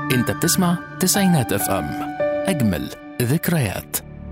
انت بتسمع تسعينات اف ام اجمل ذكريات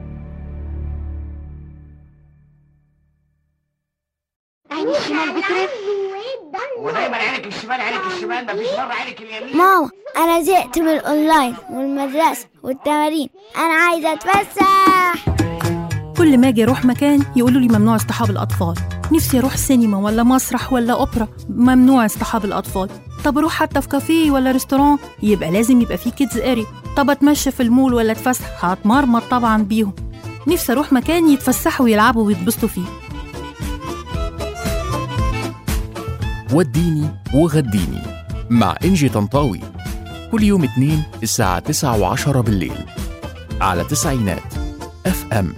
عين الشمال بترف ودايما عينك الشمال عينك الشمال مفيش مره عينك اليمين ماما انا زهقت من الاونلاين والمدرسه والتمارين انا عايزه اتفسح كل ما اجي اروح مكان يقولوا لي ممنوع اصطحاب الاطفال نفسي اروح سينما ولا مسرح ولا اوبرا ممنوع اصطحاب الاطفال طب اروح حتى في كافيه ولا ريستوران يبقى لازم يبقى فيه كيدز اري طب اتمشى في المول ولا اتفسح هتمرمط طبعا بيهم نفسي اروح مكان يتفسحوا ويلعبوا ويتبسطوا فيه وديني وغديني مع انجي طنطاوي كل يوم اثنين الساعة 9 وعشرة بالليل على تسعينات اف ام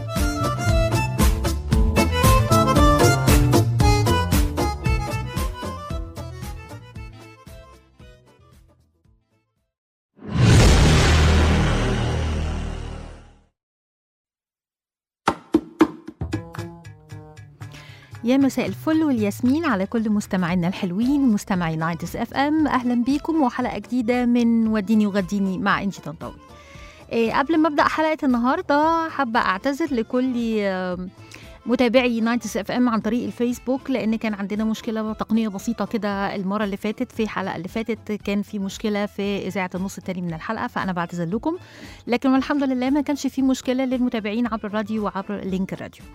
يا مساء الفل والياسمين على كل مستمعينا الحلوين مستمعي نايتس اف ام اهلا بيكم وحلقه جديده من وديني وغديني مع انجي طنطاوي إيه قبل ما ابدا حلقه النهارده حابه اعتذر لكل آم، متابعي نايتس اف ام عن طريق الفيسبوك لان كان عندنا مشكله تقنيه بسيطه كده المره اللي فاتت في الحلقه اللي فاتت كان في مشكله في اذاعه النص التاني من الحلقه فانا بعتذر لكم لكن الحمد لله ما كانش في مشكله للمتابعين عبر الراديو وعبر لينك الراديو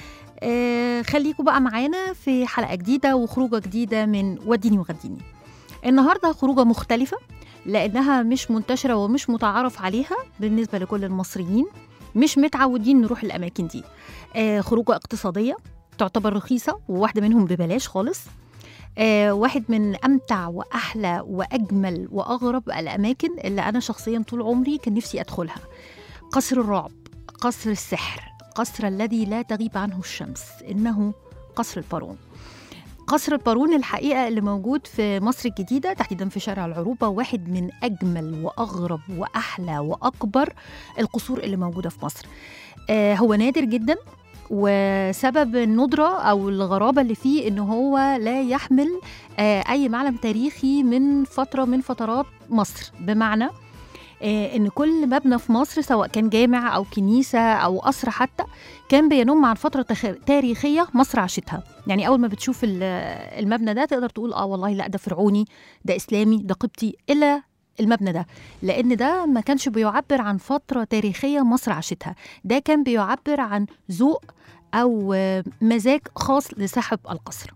آه، خليكم بقى معانا في حلقة جديدة وخروجة جديدة من وديني وغديني النهاردة خروجة مختلفة لأنها مش منتشرة ومش متعارف عليها بالنسبة لكل المصريين مش متعودين نروح الأماكن دي آه، خروجة اقتصادية تعتبر رخيصة وواحدة منهم ببلاش خالص آه، واحد من أمتع وأحلى وأجمل وأغرب الأماكن اللي أنا شخصيا طول عمري كان نفسي أدخلها قصر الرعب قصر السحر قصر الذي لا تغيب عنه الشمس إنه قصر البارون قصر البارون الحقيقة اللي موجود في مصر الجديدة تحديدا في شارع العروبة واحد من أجمل وأغرب وأحلى وأكبر القصور اللي موجودة في مصر آه هو نادر جدا وسبب الندرة أو الغرابة اللي فيه إن هو لا يحمل آه أي معلم تاريخي من فترة من فترات مصر بمعنى آه، ان كل مبنى في مصر سواء كان جامع او كنيسه او قصر حتى كان بينم عن فتره تخ- تاريخيه مصر عاشتها يعني اول ما بتشوف ال- المبنى ده تقدر تقول اه والله لا ده فرعوني ده اسلامي ده قبطي الا المبنى ده لان ده ما كانش بيعبر عن فتره تاريخيه مصر عاشتها ده كان بيعبر عن ذوق او آه، مزاج خاص لصاحب القصر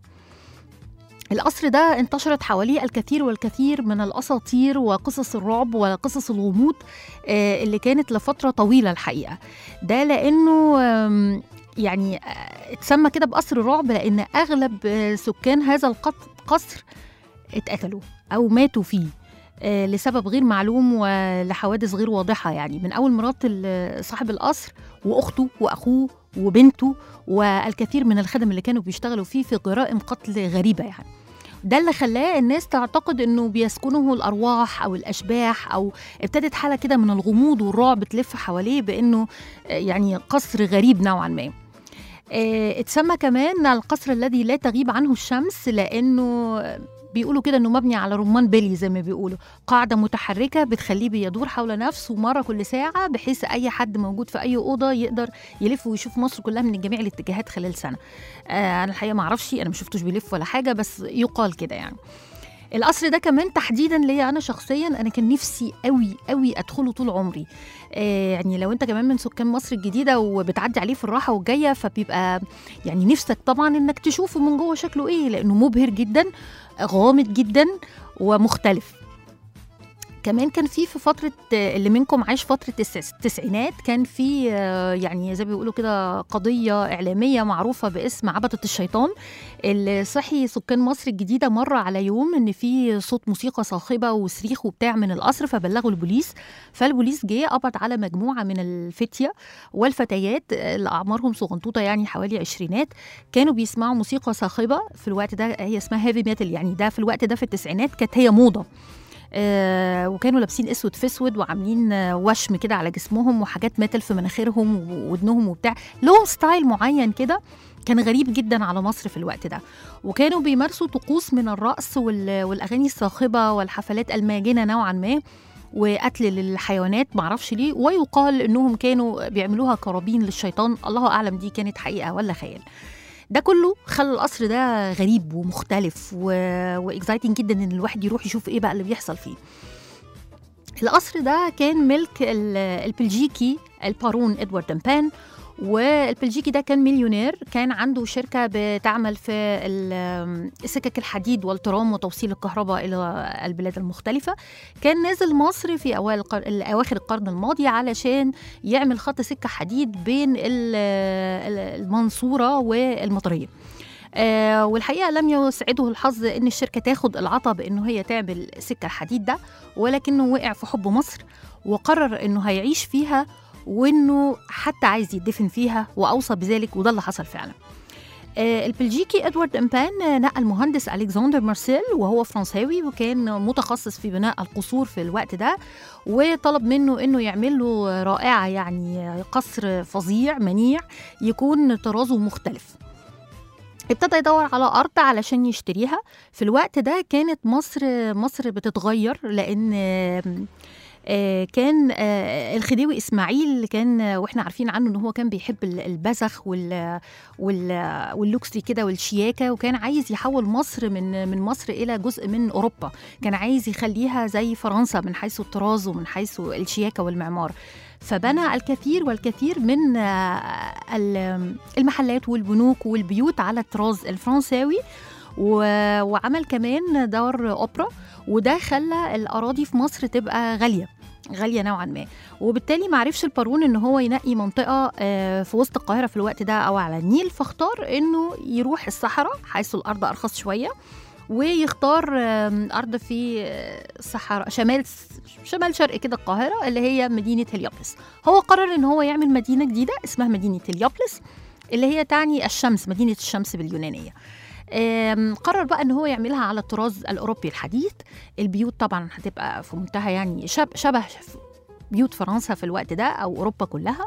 القصر ده انتشرت حواليه الكثير والكثير من الاساطير وقصص الرعب وقصص الغموض آه، اللي كانت لفتره طويله الحقيقه ده لانه آم، يعني آه، اتسمى كده بقصر الرعب لان اغلب آه، سكان هذا القط- القصر اتقتلوا او ماتوا فيه آه، لسبب غير معلوم ولحوادث غير واضحه يعني من اول مرات ال- صاحب القصر واخته واخوه وبنته والكثير من الخدم اللي كانوا بيشتغلوا فيه في جرائم قتل غريبه يعني ده اللي خلاه الناس تعتقد انه بيسكنه الارواح او الاشباح او ابتدت حاله كده من الغموض والرعب تلف حواليه بانه آه، يعني قصر غريب نوعا ما آه، اتسمى كمان القصر الذي لا تغيب عنه الشمس لانه بيقولوا كده انه مبني على رمان بلي زي ما بيقولوا قاعده متحركه بتخليه بيدور حول نفسه مره كل ساعه بحيث اي حد موجود في اي اوضه يقدر يلف ويشوف مصر كلها من جميع الاتجاهات خلال سنه آه انا الحقيقه ما اعرفش انا ما شفتوش بيلف ولا حاجه بس يقال كده يعني القصر ده كمان تحديدا ليا انا شخصيا انا كان نفسي قوي قوي ادخله طول عمري آه يعني لو انت كمان من سكان مصر الجديده وبتعدي عليه في الراحه والجايه فبيبقى يعني نفسك طبعا انك تشوفه من جوه شكله ايه لانه مبهر جدا غامض جدا ومختلف كمان كان في في فترة آه، اللي منكم عايش فترة التس- التسعينات كان في آه، يعني زي ما بيقولوا كده قضية إعلامية معروفة باسم عبدة الشيطان اللي صحي سكان مصر الجديدة مرة على يوم إن في صوت موسيقى صاخبة وصريخ وبتاع من القصر فبلغوا البوليس فالبوليس جه قبض على مجموعة من الفتية والفتيات اللي أعمارهم صغنطوطة يعني حوالي عشرينات كانوا بيسمعوا موسيقى صاخبة في الوقت ده هي اسمها هيفي ميتال يعني ده في الوقت ده في التسعينات كانت هي موضة آه وكانوا لابسين اسود في اسود وعاملين آه، وشم كده على جسمهم وحاجات ميتال في مناخيرهم وودنهم وبتاع لهم ستايل معين كده كان غريب جدا على مصر في الوقت ده وكانوا بيمارسوا طقوس من الرقص وال- والاغاني الصاخبه والحفلات الماجنه نوعا ما وقتل للحيوانات معرفش ليه ويقال انهم كانوا بيعملوها قرابين للشيطان الله اعلم دي كانت حقيقه ولا خيال ده كله خلى القصر ده غريب ومختلف و... واكزايتنج جدا ان الواحد يروح يشوف ايه بقى اللي بيحصل فيه القصر ده كان ملك ال- البلجيكي البارون ادوارد دمبان والبلجيكي ده كان مليونير كان عنده شركة بتعمل في ال- سكك الحديد والترام وتوصيل الكهرباء إلى البلاد المختلفة كان نازل مصر في أوائل القر... أواخر القرن الماضي علشان يعمل خط سكة حديد بين ال- ال- المنصورة والمطرية آه والحقيقه لم يسعده الحظ ان الشركه تاخد العطا بانه هي تعمل سكه الحديد ده ولكنه وقع في حب مصر وقرر انه هيعيش فيها وانه حتى عايز يدفن فيها واوصى بذلك وده اللي حصل فعلا آه، البلجيكي ادوارد امبان آه، نقل مهندس الكسندر مارسيل وهو فرنساوي وكان متخصص في بناء القصور في الوقت ده وطلب منه انه يعمل له رائعه يعني آه، قصر فظيع منيع يكون طرازه مختلف ابتدى يدور على ارض علشان يشتريها في الوقت ده كانت مصر مصر بتتغير لان آم، آه، كان آه، الخديوي اسماعيل كان آه، واحنا عارفين عنه ان هو كان بيحب ال- البذخ وال وال واللوكسري كده والشياكه وكان عايز يحول مصر من من مصر الى جزء من اوروبا كان عايز يخليها زي فرنسا من حيث الطراز ومن حيث الشياكه والمعمار فبنى الكثير والكثير من آه، ال- المحلات والبنوك والبيوت على الطراز الفرنساوي و- وعمل كمان دار اوبرا وده خلى الاراضي في مصر تبقى غاليه غاليه نوعا ما وبالتالي ما عرفش البارون ان هو ينقي منطقه آه، في وسط القاهره في الوقت ده او على النيل فاختار انه يروح الصحراء حيث الارض ارخص شويه ويختار آم، ارض في آه، صحراء شمال شمال شرق كده القاهره اللي هي مدينه هليوبلس هو قرر ان هو يعمل مدينه جديده اسمها مدينه هليوبلس اللي هي تعني الشمس مدينه الشمس باليونانيه آم، قرر بقى ان هو يعملها على الطراز الاوروبي الحديث البيوت طبعا هتبقى في منتهى يعني شب شبه بيوت فرنسا في الوقت ده او اوروبا كلها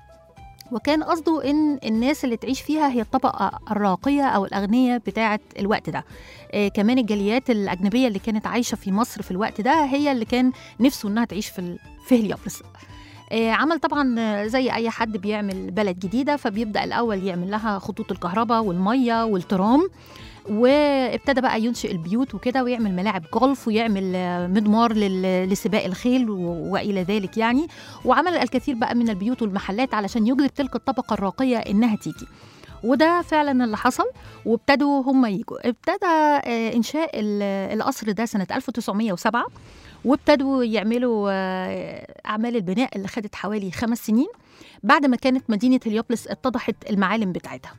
وكان قصده ان الناس اللي تعيش فيها هي الطبقه الراقيه او الاغنياء بتاعه الوقت ده آه كمان الجاليات الاجنبيه اللي كانت عايشه في مصر في الوقت ده هي اللي كان نفسه انها تعيش في ال- في هليوبلس آه، عمل طبعا آه، زي اي حد بيعمل بلد جديده فبيبدا الاول يعمل لها خطوط الكهرباء والميه والترام وابتدى بقى ينشئ البيوت وكده ويعمل ملاعب جولف ويعمل آه، مضمار لل- لسباق الخيل و- والى ذلك يعني وعمل الكثير بقى من البيوت والمحلات علشان يجذب تلك الطبقه الراقيه انها تيجي وده فعلا اللي حصل وابتدوا هم يجوا ابتدى آه، انشاء ال- القصر ده سنه 1907 وابتدوا يعملوا آه، اعمال البناء اللي خدت حوالي خمس سنين بعد ما كانت مدينه هليوبلس اتضحت المعالم بتاعتها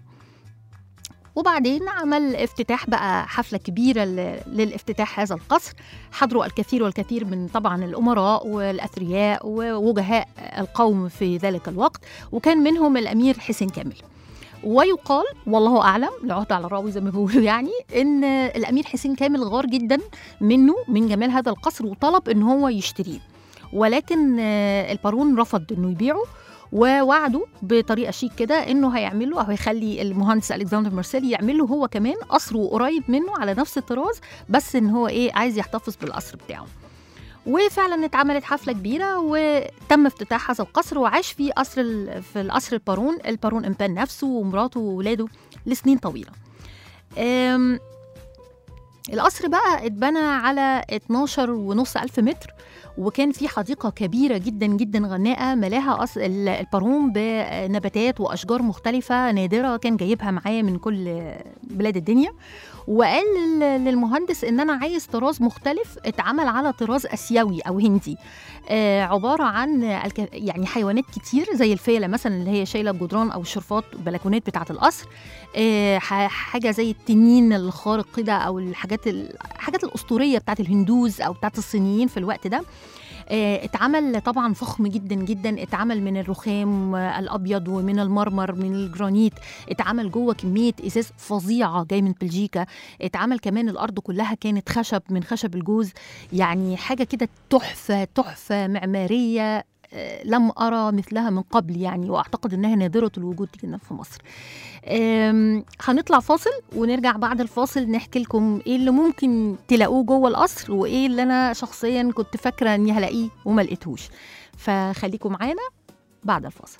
وبعدين عمل افتتاح بقى حفلة كبيرة ل- للافتتاح هذا القصر حضروا الكثير والكثير من طبعا الأمراء والأثرياء ووجهاء القوم في ذلك الوقت وكان منهم الأمير حسين كامل ويقال والله اعلم العهد على الراوي زي ما بيقولوا يعني ان الامير حسين كامل غار جدا منه من جمال هذا القصر وطلب ان هو يشتريه ولكن آه، البارون رفض انه يبيعه ووعده بطريقه شيك كده انه هيعمل له او هيخلي المهندس الكسندر مارسيل يعمل له هو كمان قصره قريب منه على نفس الطراز بس ان هو ايه عايز يحتفظ بالقصر بتاعه وفعلا اتعملت حفله كبيره وتم افتتاح هذا القصر وعاش في قصر ال- في القصر البارون البارون امبان نفسه ومراته وولاده لسنين طويله أم، القصر بقى اتبنى على 12 ونص ألف متر وكان في حديقة كبيرة جدا جدا غناءة ملاها قص- ال- البارون بنباتات وأشجار مختلفة نادرة كان جايبها معاه من كل بلاد الدنيا وقال لل- للمهندس ان انا عايز طراز مختلف اتعمل على طراز اسيوي او هندي آه عباره عن الك... يعني حيوانات كتير زي الفيله مثلا اللي هي شايله الجدران او الشرفات البلكونات بتاعه القصر آه ح- حاجه زي التنين الخارق كده او الحاجات ال- الحاجات الاسطوريه بتاعه الهندوز او بتاعه الصينيين في الوقت ده آه، اتعمل طبعا فخم جدا جدا اتعمل من الرخام آه، الابيض ومن المرمر من الجرانيت اتعمل جوه كميه ازاز فظيعه جاي من بلجيكا اتعمل كمان الارض كلها كانت خشب من خشب الجوز يعني حاجه كده تحفه تحفه معماريه آه، لم ارى مثلها من قبل يعني واعتقد انها نادره الوجود جدا في مصر آم، هنطلع فاصل ونرجع بعد الفاصل نحكي لكم ايه اللي ممكن تلاقوه جوه القصر وايه اللي انا شخصيا كنت فاكره اني هلاقيه وما لقيتهوش فخليكم معانا بعد الفاصل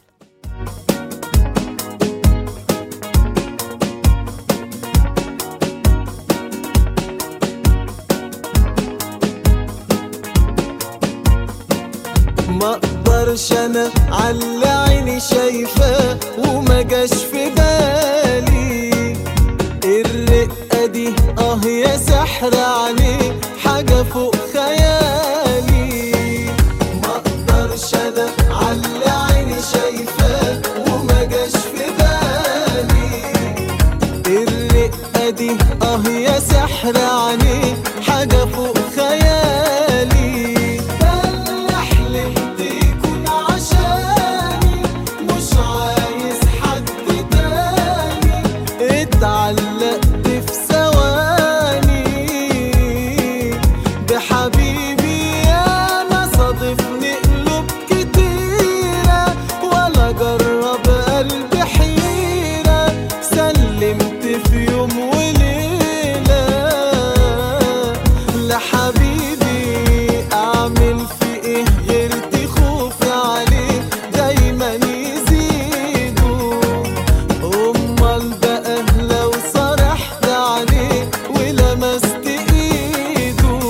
ما اقدرش انا على عيني شايفاه وما جاش في بالي الرقه دي اه يا سحر عليه حاجه فوق خيالي ما اقدرش انا على عيني شايفاه وما جاش في بالي الرقه دي اه يا سحر عليه حاجه فوق خيالي ده اللي حلمت يكون عشاني مش عايز حد تاني اتعلقت في ثواني بحبيبي انا صادفني قلوب كتيرة ولا جرب قلبي حيرة سلمت في يوم وليلة لحبيبي اعمل في ايه غير خوفي عليه دايما يزيدوا امال بقى لو صرحت عليه ولمست ايده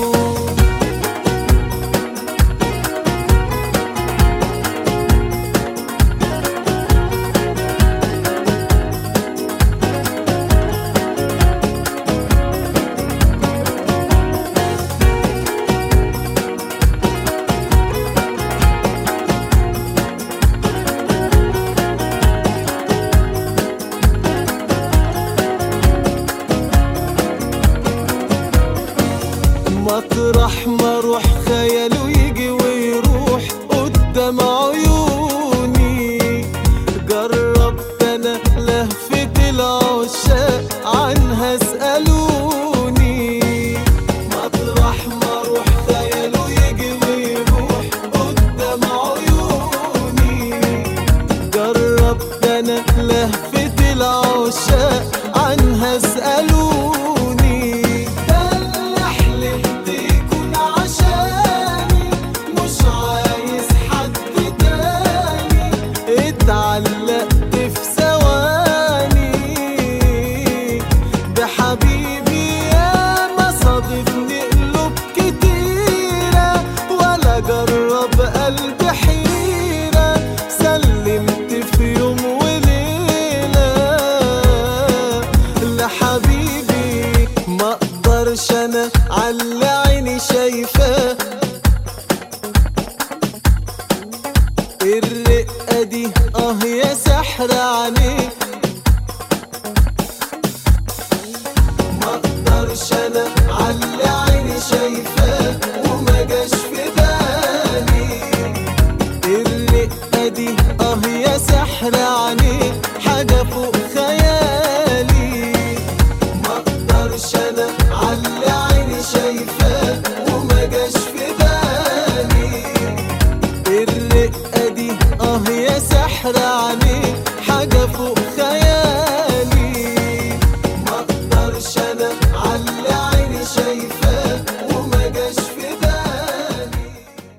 مطرح ما اروح خياله يجي ويروح قدام عيوني جربت انا لهفة العشاق عنها اسألوني مطرح ما اروح خياله يجي ويروح قدام عيوني جربت انا لهفة العشاق عنها اسألوني ده اللي حلمت يكون عشاني مش عايز حد تاني اتعلقت في ثواني بحبيبي ياما صادفني قلوب كتيرة ولا جرب قلبي حيرة سلمت في يوم وليلة لحبيبي ما اقدرش انا على عيني شايفاه الرقة دي اه يا سحر عليه ما اقدرش انا على عيني شايفاه وما جاش في بالي الرقة دي اه يا سحر عليه حاجة فوق خيالي ما اقدرش انا على عيني شايفاه وما جاش في بالي الرقة دي اه يا سحر عليه حاجة فوق خيالي ما اقدرش انا على عيني شايفاه وما جاش في بالي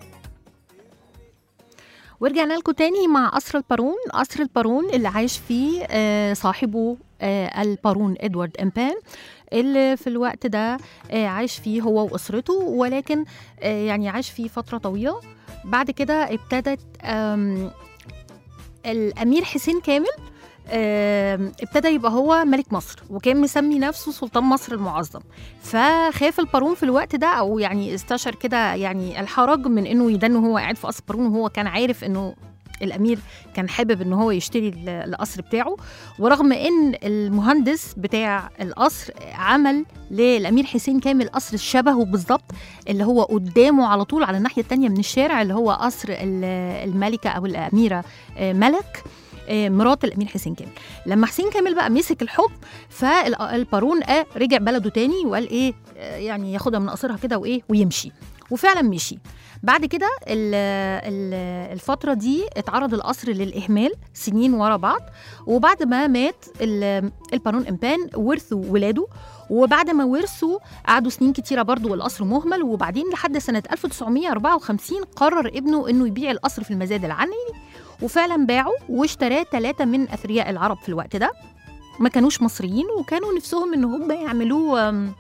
ورجعنا لكم تاني مع قصر البارون قصر البارون اللي عايش فيه آه، صاحبه آه، البارون ادوارد امبان اللي في الوقت ده آه، عايش فيه هو واسرته ولكن آه، يعني عاش فيه فتره طويله بعد كده ابتدت آم، الامير حسين كامل آم، ابتدى يبقى هو ملك مصر وكان مسمي نفسه سلطان مصر المعظم فخاف البارون في الوقت ده او يعني استشعر كده يعني الحرج من انه يدن وهو قاعد في قصر البارون وهو كان عارف انه الامير كان حابب ان هو يشتري ال- القصر بتاعه ورغم ان المهندس بتاع القصر عمل للامير حسين كامل قصر شبهه بالظبط اللي هو قدامه على طول على الناحيه التانية من الشارع اللي هو قصر ال- الملكه او الاميره آه، ملك آه، مرات الامير حسين كامل لما حسين كامل بقى مسك الحكم فالبارون آه رجع بلده تاني وقال ايه آه، يعني ياخدها من قصرها كده وايه ويمشي وفعلا مشي بعد كده ال- ال- الفترة دي اتعرض القصر للإهمال سنين ورا بعض وبعد ما مات ال- البارون إمبان ورثوا ولاده وبعد ما ورثوا قعدوا سنين كتيرة برضو والقصر مهمل وبعدين لحد سنة 1954 قرر ابنه إنه يبيع القصر في المزاد العلني وفعلا باعه واشتراه ثلاثة من أثرياء العرب في الوقت ده ما كانوش مصريين وكانوا نفسهم إن هم يعملوه آم،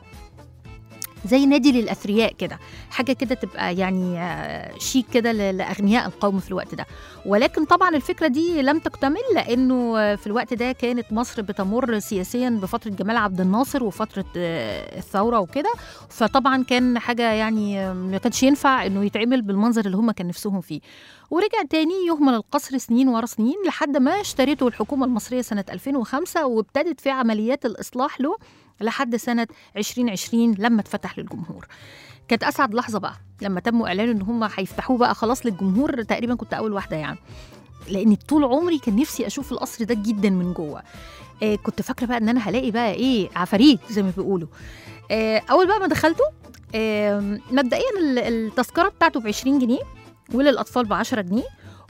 زي نادي للاثرياء كده حاجه كده تبقى يعني آه، شيك كده ل- لاغنياء القوم في الوقت ده ولكن طبعا الفكره دي لم تكتمل لانه آه، في الوقت ده كانت مصر بتمر سياسيا بفتره جمال عبد الناصر وفتره آه، الثوره وكده فطبعا كان حاجه يعني آه، ما كانش ينفع انه يتعمل بالمنظر اللي هم كان نفسهم فيه ورجع تاني يهمل القصر سنين ورا سنين لحد ما اشترته الحكومه المصريه سنه 2005 وابتدت في عمليات الاصلاح له لحد سنه 2020 لما اتفتح للجمهور كانت اسعد لحظه بقى لما تم اعلان ان هم هيفتحوه بقى خلاص للجمهور تقريبا كنت اول واحده يعني لان طول عمري كان نفسي اشوف القصر ده جدا من جوه آه كنت فاكره بقى ان انا هلاقي بقى ايه عفاريت زي ما بيقولوا آه اول بقى ما دخلته آه مبدئيا ال- التذكره بتاعته ب 20 جنيه وللاطفال ب 10 جنيه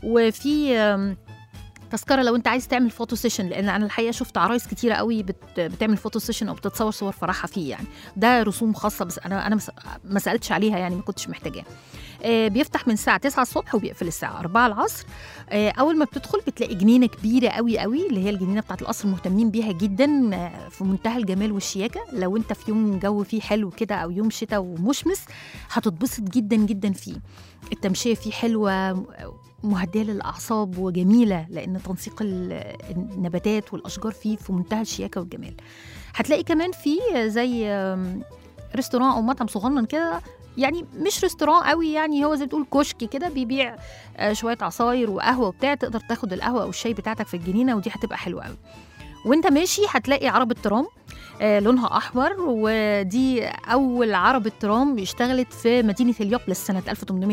وفي آم، تذكره لو انت عايز تعمل فوتو سيشن لان انا الحقيقه شفت عرايس كتيره قوي بت بتعمل فوتو سيشن او بتتصور صور فرحها فيه يعني ده رسوم خاصه بس انا انا مس- ما سالتش عليها يعني ما كنتش محتاجاه آه، بيفتح من الساعه 9 الصبح وبيقفل الساعه 4 العصر آه، اول ما بتدخل بتلاقي جنينه كبيره قوي قوي اللي هي الجنينه بتاعت القصر مهتمين بيها جدا آه، في منتهى الجمال والشياكه لو انت في يوم جو فيه حلو كده او يوم شتاء ومشمس هتتبسط جدا جدا فيه التمشيه فيه حلوه مهدئه للاعصاب وجميله لان تنسيق ال- النباتات والاشجار فيه في منتهى الشياكه والجمال هتلاقي كمان فيه زي آم، ريستوران او مطعم صغنن كده يعني مش ريستوران قوي يعني هو زي بتقول كشك كده بيبيع آه، شويه عصاير وقهوه وبتاع تقدر تاخد القهوه او الشاي بتاعتك في الجنينه ودي هتبقى حلوه قوي وانت ماشي هتلاقي عربة ترام آه، لونها احمر ودي اول عربة ترام اشتغلت في مدينة اليوبلس سنة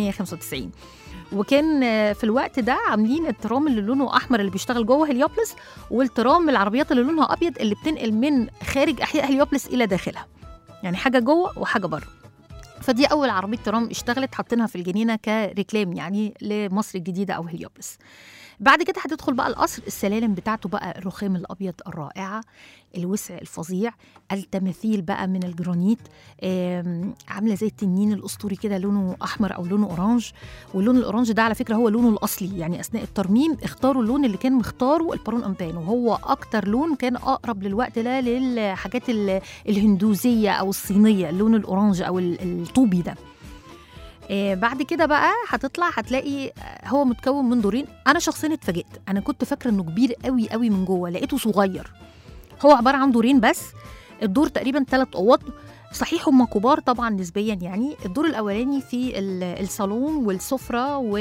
1895 وكان آه، في الوقت ده عاملين الترام اللي لونه احمر اللي بيشتغل جوه هليوبلس والترام العربيات اللي لونها ابيض اللي بتنقل من خارج احياء هليوبلس الى داخلها يعني حاجه جوه وحاجه بره فدي اول عربيه ترام اشتغلت حاطينها في الجنينه كريكلام يعني لمصر الجديده او هليوبلس بعد كده هتدخل بقى القصر السلالم بتاعته بقى الرخام الابيض الرائعه الوسع الفظيع التماثيل بقى من الجرانيت آم، عامله زي التنين الاسطوري كده لونه احمر او لونه اورانج واللون الاورانج ده على فكره هو لونه الاصلي يعني اثناء الترميم اختاروا اللون اللي كان مختاره البارون امبان وهو اكتر لون كان اقرب للوقت ده للحاجات ال- الهندوزيه او الصينيه اللون الاورانج او ال- الطوبي ده آه، بعد كده بقى هتطلع هتلاقي آه، هو متكون من دورين انا شخصيا اتفاجئت انا كنت فاكره انه كبير قوي قوي من جوه لقيته صغير هو عباره عن دورين بس الدور تقريبا ثلاث اوض صحيح هم كبار طبعا نسبيا يعني الدور الاولاني فيه ال- الصالون والسفره و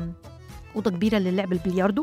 اوضه كبيره للعب البلياردو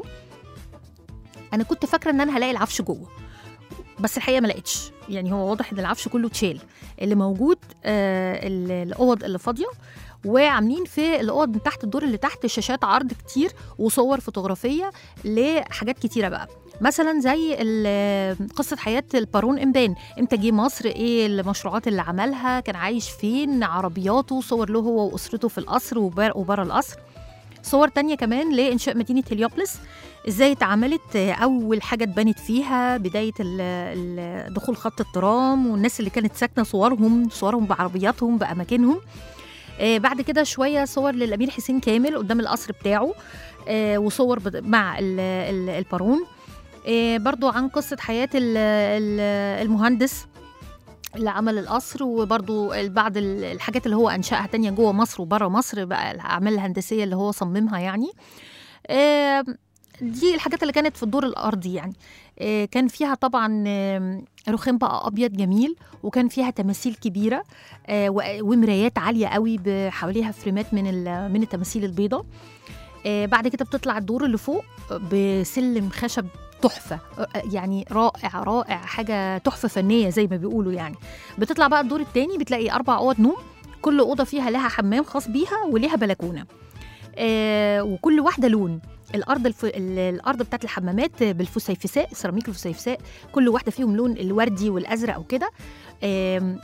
انا كنت فاكره ان انا هلاقي العفش جوه بس الحقيقه ما لقيتش يعني هو واضح ان العفش كله اتشال اللي موجود آه ال- الاوض اللي فاضيه وعاملين في الاوض من تحت الدور اللي تحت شاشات عرض كتير وصور فوتوغرافيه لحاجات كتيره بقى مثلا زي ال- قصه حياه البارون امبان امتى جه مصر ايه المشروعات اللي عملها كان عايش فين عربياته صور له هو واسرته في القصر وبر- وبره القصر صور تانية كمان لإنشاء مدينة هليوبلس ازاي اتعملت آه، أول حاجة اتبنت فيها بداية ال- ال- دخول خط الترام والناس اللي كانت ساكنة صورهم صورهم بعربياتهم بأماكنهم آه، بعد كده شوية صور للأمير حسين كامل قدام القصر بتاعه آه، وصور بد- مع ال- ال- البارون آه، برضو عن قصة حياة ال- ال- المهندس اللي عمل القصر وبرضو بعض ال- الحاجات اللي هو أنشأها تانية جوه مصر وبره مصر بقى الأعمال الهندسية اللي هو صممها يعني آه، دي الحاجات اللي كانت في الدور الأرضي يعني آه، كان فيها طبعا آم، رخام بقى أبيض جميل وكان فيها تماثيل كبيرة آه، و- ومرايات عالية قوي بحواليها فريمات من ال- من التماثيل البيضاء آه، بعد كده بتطلع الدور اللي فوق بسلم خشب تحفة آه، يعني رائع رائع حاجة تحفة فنية زي ما بيقولوا يعني بتطلع بقى الدور التاني بتلاقي أربع أوض نوم كل أوضة فيها لها حمام خاص بيها وليها بلكونة آه وكل واحدة لون الارض الف... ال- الارض بتاعت الحمامات بالفسيفساء سيراميك الفسيفساء كل واحده فيهم لون الوردي والازرق وكده آم،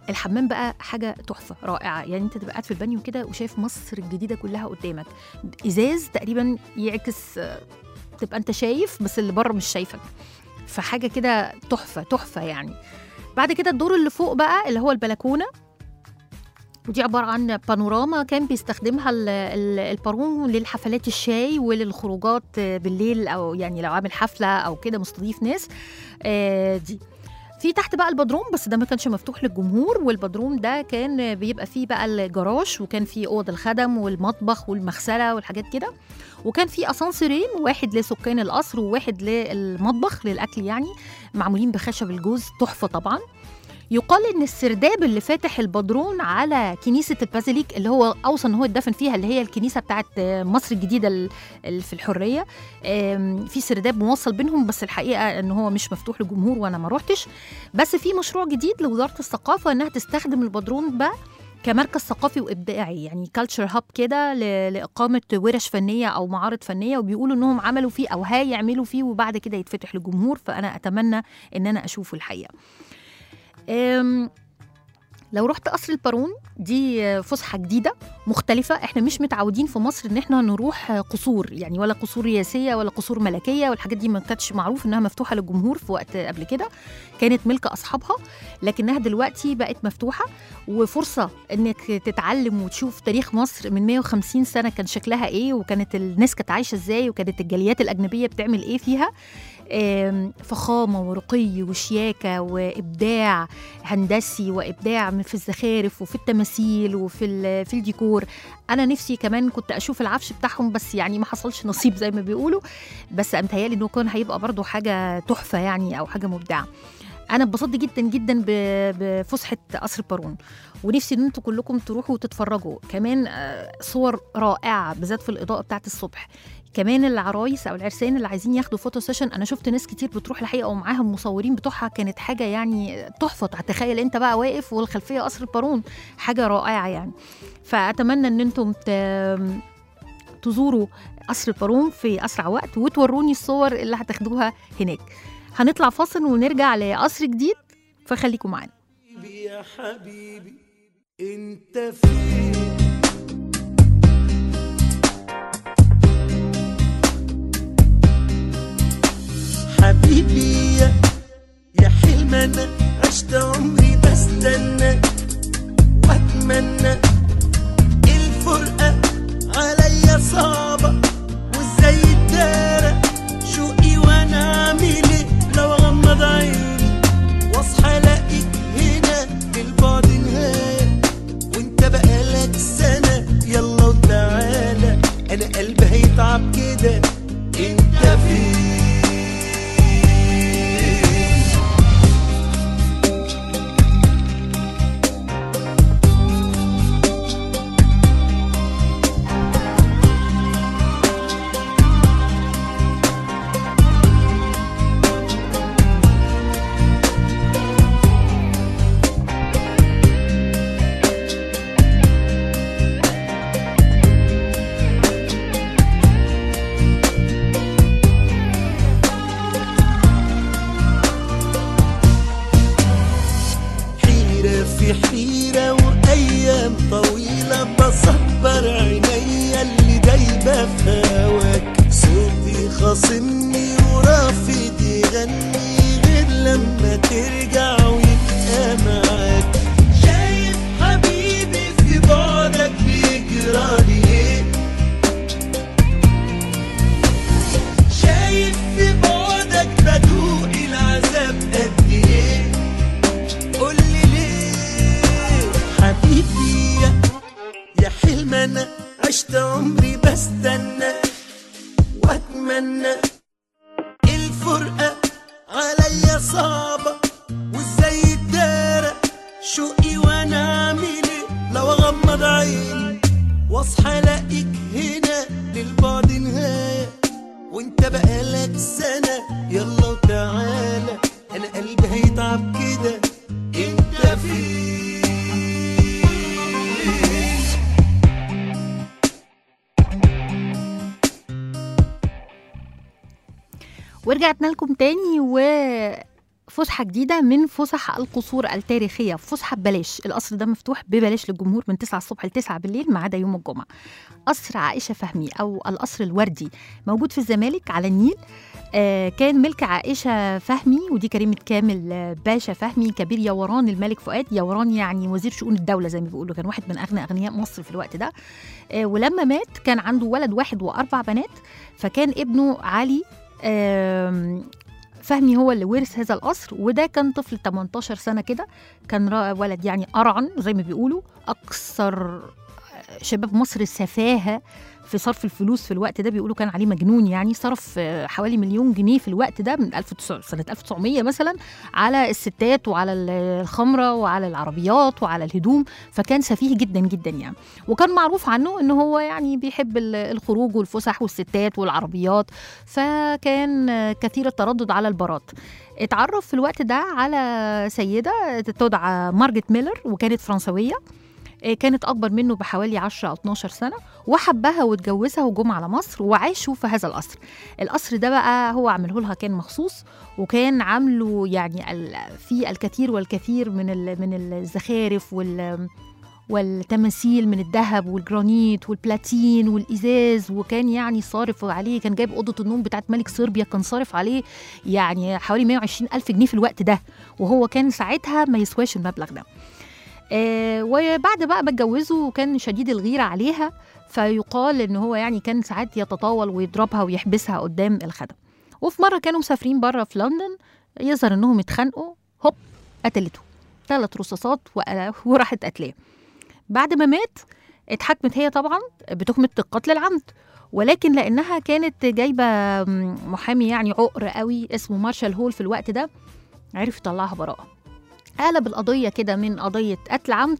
الحمام بقى حاجه تحفه رائعه يعني انت تبقى قاعد في البانيو كده وشايف مصر الجديده كلها قدامك ازاز تقريبا يعكس آه، تبقى انت شايف بس اللي بره مش شايفك فحاجه كده تحفه تحفه يعني بعد كده الدور اللي فوق بقى اللي هو البلكونه ودي عبارة عن بانوراما كان بيستخدمها ال- ال- البارون للحفلات الشاي وللخروجات بالليل أو يعني لو عامل حفلة أو كده مستضيف ناس آه، دي في تحت بقى البدروم بس ده ما كانش مفتوح للجمهور والبدروم ده كان بيبقى فيه بقى الجراج وكان فيه اوض الخدم والمطبخ والمغسله والحاجات كده وكان فيه اسانسيرين واحد لسكان القصر وواحد للمطبخ للاكل يعني معمولين بخشب الجوز تحفه طبعا يقال ان السرداب اللي فاتح البدرون على كنيسه البازيليك اللي هو اوصى ان هو اتدفن فيها اللي هي الكنيسه بتاعت مصر الجديده ال- ال- في الحريه آم، في سرداب موصل بينهم بس الحقيقه ان هو مش مفتوح للجمهور وانا ما روحتش بس في مشروع جديد لوزاره الثقافه انها تستخدم البدرون ده كمركز ثقافي وابداعي يعني كالتشر هاب كده ل- لاقامه ورش فنيه او معارض فنيه وبيقولوا انهم عملوا فيه او هيعملوا فيه وبعد كده يتفتح للجمهور فانا اتمنى ان انا اشوفه الحقيقه أم، لو رحت قصر البارون دي فسحه جديده مختلفه احنا مش متعودين في مصر ان احنا نروح قصور يعني ولا قصور رئاسيه ولا قصور ملكيه والحاجات دي ما كانتش معروف انها مفتوحه للجمهور في وقت قبل كده كانت ملك اصحابها لكنها دلوقتي بقت مفتوحه وفرصه انك تتعلم وتشوف تاريخ مصر من 150 سنه كان شكلها ايه وكانت الناس كانت عايشه ازاي وكانت الجاليات الاجنبيه بتعمل ايه فيها آم، فخامه ورقي وشياكه وابداع هندسي وابداع من في الزخارف وفي التماثيل وفي ال- في الديكور انا نفسي كمان كنت اشوف العفش بتاعهم بس يعني ما حصلش نصيب زي ما بيقولوا بس متهيالي انه كان هيبقى برضو حاجه تحفه يعني او حاجه مبدعه انا اتبسطت جدا جدا ب- بفسحه قصر بارون ونفسي ان انتوا كلكم تروحوا وتتفرجوا كمان آه، صور رائعه بالذات في الاضاءه بتاعت الصبح كمان العرايس او العرسان اللي عايزين ياخدوا فوتو سيشن انا شفت ناس كتير بتروح الحقيقه ومعاهم مصورين بتوعها كانت حاجه يعني تحفه تخيل انت بقى واقف والخلفيه قصر البارون حاجه رائعه يعني فاتمنى ان انتم ت- تزوروا قصر البارون في اسرع وقت وتوروني الصور اللي هتاخدوها هناك هنطلع فاصل ونرجع لقصر جديد فخليكم معانا حبيبي يا حبيبي انت فين حبيبي يا يا حلم انا عشت عمري بستنى واتمنى الفرقة عليا صعبة وازاي الدارة شوقي وانا اعمل ايه لو اغمض عيني واصحى الاقيك هنا للبعد نهاية وانت بقالك سنة يلا وتعالى انا قلبي هيتعب كده انت فين حيرة في حيرة وأيام طويلة بصبر عينيا اللي دايبة في هواك صوتي خاصمني ورافض يغني غير لما ترجع ويبقى معاك شايف حبيبي في بعدك بيجرالي ايه شايف في بعدك بدوق العذاب قد ايه قولي ليه حبيبي يا يا حلم انا عشت عمري بستنى واتمنى الفرقة عليا صعبة وازاي الدارة شوقي وانا اعمل ايه لو اغمض عيني واصحى الاقيك هنا للبعد نهاية وانت بقالك سنة يلا وتعالى انا قلبي هيتعب كده انت فين ورجعتنا لكم تاني و فسحه جديده من فسح القصور التاريخيه فسحه ببلاش القصر ده مفتوح ببلاش للجمهور من 9 الصبح ل 9 بالليل ما عدا يوم الجمعه قصر عائشه فهمي او القصر الوردي موجود في الزمالك على النيل آه، كان ملك عائشه فهمي ودي كريمه كامل آه، باشا فهمي كبير يوران الملك فؤاد يوران يعني وزير شؤون الدوله زي ما بيقولوا كان واحد من اغنى اغنياء مصر في الوقت ده آه، ولما مات كان عنده ولد واحد واربع بنات فكان ابنه علي آم، فهمي هو اللي ورث هذا القصر وده كان طفل 18 سنه كده كان را- ولد يعني قرعن زي ما بيقولوا اكثر شباب مصر سفاهه في صرف الفلوس في الوقت ده بيقولوا كان عليه مجنون يعني صرف آه، حوالي مليون جنيه في الوقت ده من 1900 سنه 1900 مثلا على الستات وعلى ال- الخمره وعلى العربيات وعلى الهدوم فكان سفيه جدا جدا يعني وكان معروف عنه ان هو يعني بيحب ال- الخروج والفسح والستات والعربيات فكان آه، كثير التردد على البارات اتعرف في الوقت ده على سيده تدعى مارجت ميلر وكانت فرنسويه آه، كانت اكبر منه بحوالي 10 او 12 سنه وحبها واتجوزها وجم على مصر وعاشوا في هذا القصر القصر ده بقى هو عمله لها كان مخصوص وكان عامله يعني ال- في الكثير والكثير من ال- من الزخارف وال والتماثيل من الذهب والجرانيت والبلاتين والازاز وكان يعني صارف عليه كان جايب اوضه النوم بتاعت ملك صربيا كان صارف عليه يعني حوالي 120 الف جنيه في الوقت ده وهو كان ساعتها ما يسواش المبلغ ده آه وبعد بقى ما اتجوزوا كان شديد الغيرة عليها فيقال ان هو يعني كان ساعات يتطاول ويضربها ويحبسها قدام الخدم وفي مرة كانوا مسافرين بره في لندن يظهر انهم اتخانقوا هوب قتلته ثلاث رصاصات وقلا- وراحت قتلاه بعد ما مات اتحكمت هي طبعا بتهمة القتل العمد ولكن لانها كانت جايبه م- محامي يعني عقر قوي اسمه مارشال هول في الوقت ده عرف يطلعها براءه قلب القضيه كده من قضيه قتل عمد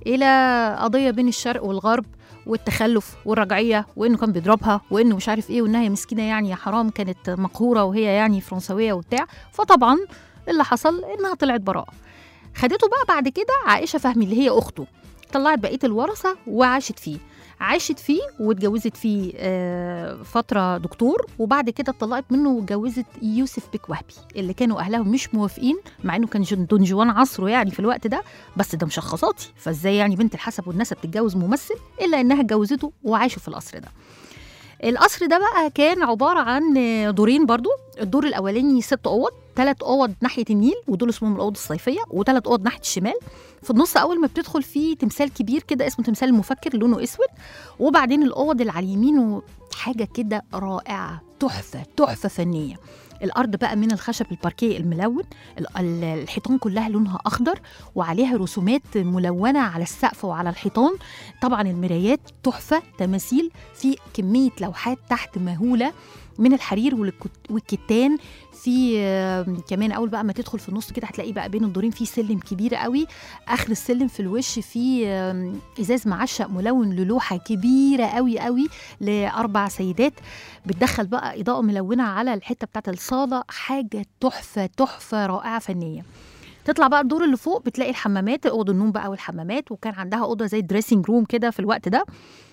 الى قضيه بين الشرق والغرب والتخلف والرجعيه وانه كان بيضربها وانه مش عارف ايه وانها هي مسكينه يعني يا حرام كانت مقهوره وهي يعني فرنسويه وبتاع فطبعا اللي حصل انها طلعت براءه خدته بقى بعد كده عائشه فهمي اللي هي اخته طلعت بقيه الورثه وعاشت فيه عاشت فيه واتجوزت فيه آه، فترة دكتور وبعد كده اتطلقت منه واتجوزت يوسف بيك وهبي اللي كانوا أهلها مش موافقين مع إنه كان جون- دون جوان عصره يعني في الوقت ده بس ده مشخصاتي فازاي يعني بنت الحسب والنسب تتجوز ممثل إلا إنها اتجوزته وعاشوا في القصر ده القصر ده بقى كان عبارة عن دورين برضو الدور الأولاني ست أوض ثلاث أوض ناحية النيل ودول اسمهم الأوض الصيفية وثلاث أوض ناحية الشمال في النص أول ما بتدخل فيه تمثال كبير كده اسمه تمثال المفكر لونه أسود وبعدين الأوض اللي على اليمين حاجة كده رائعة تحفة تحفة فنية الأرض بقى من الخشب الباركيه الملون ال- ال- الحيطان كلها لونها أخضر وعليها رسومات ملونة على السقف وعلى الحيطان طبعا المرايات تحفة تماثيل في كمية لوحات تحت مهولة من الحرير والكت- والكتان في آم، كمان اول بقى ما تدخل في النص كده هتلاقي بقى بين الدورين في سلم كبير قوي اخر السلم في الوش في آم، ازاز معشق ملون للوحه كبيره قوي قوي لاربع سيدات بتدخل بقى اضاءه ملونه على الحته بتاعت الصاله حاجه تحفه تحفه رائعه فنيه تطلع بقى الدور اللي فوق بتلاقي الحمامات اوض النوم بقى والحمامات وكان عندها اوضه زي دريسنج روم كده في الوقت ده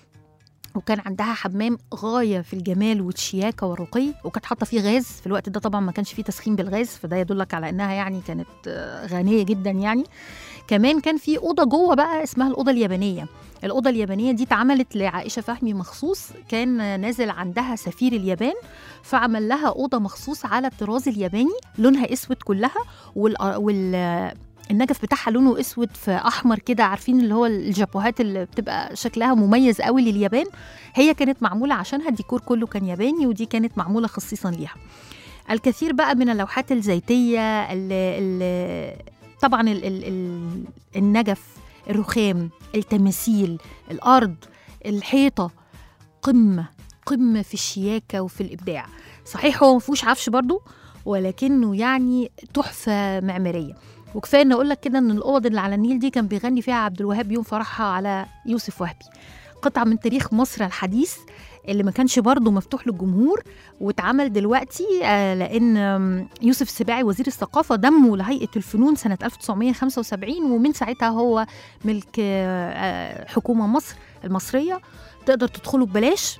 وكان عندها حمام غايه في الجمال والشياكه والرقي وكانت حاطه فيه غاز في الوقت ده طبعا ما كانش فيه تسخين بالغاز فده يدلك على انها يعني كانت آه، غنيه جدا يعني كمان كان في اوضه جوه بقى اسمها الاوضه اليابانيه الاوضه اليابانيه دي اتعملت لعائشه فهمي مخصوص كان آه، نازل عندها سفير اليابان فعمل لها اوضه مخصوص على الطراز الياباني لونها اسود كلها وال, وال النجف بتاعها لونه اسود في احمر كده عارفين اللي هو الجابوهات اللي بتبقى شكلها مميز قوي لليابان هي كانت معموله عشانها الديكور كله كان ياباني ودي كانت معموله خصيصا ليها الكثير بقى من اللوحات الزيتيه ال ال طبعا ال ال ال النجف الرخام التماثيل الارض الحيطه قمه قمه في الشياكه وفي الابداع صحيح هو ما فيهوش عفش برضو ولكنه يعني تحفه معماريه وكفايه ان اقول لك كده ان الاوض اللي على النيل دي كان بيغني فيها عبد الوهاب يوم فرحها على يوسف وهبي قطعه من تاريخ مصر الحديث اللي ما كانش برضه مفتوح للجمهور واتعمل دلوقتي آه، لان آم، يوسف السباعي وزير الثقافه دمه لهيئه الفنون سنه 1975 ومن ساعتها هو ملك آه، آه، حكومه مصر المصريه تقدر تدخله ببلاش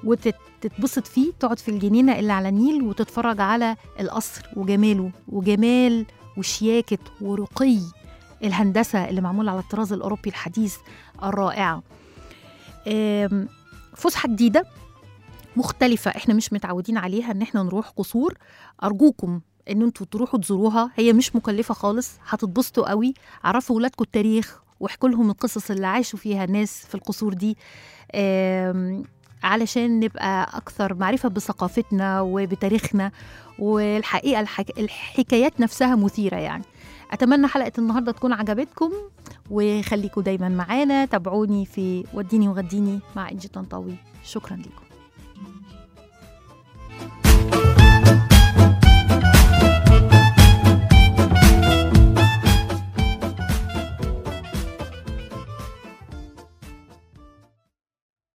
وتتبسط فيه تقعد في الجنينه اللي على النيل وتتفرج على القصر وجماله وجمال وشياكة ورقي الهندسة اللي معمولة على الطراز الأوروبي الحديث الرائعة آم، فسحة جديدة مختلفة احنا مش متعودين عليها ان احنا نروح قصور ارجوكم ان انتوا تروحوا تزوروها هي مش مكلفة خالص هتتبسطوا قوي عرفوا ولادكم التاريخ واحكوا لهم القصص اللي عاشوا فيها الناس في القصور دي آم، علشان نبقى أكثر معرفة بثقافتنا وبتاريخنا والحقيقة الحك... الحكايات نفسها مثيرة يعني أتمنى حلقة النهاردة تكون عجبتكم وخليكم دايما معانا تابعوني في وديني وغديني مع إنجي طنطاوي شكرا لكم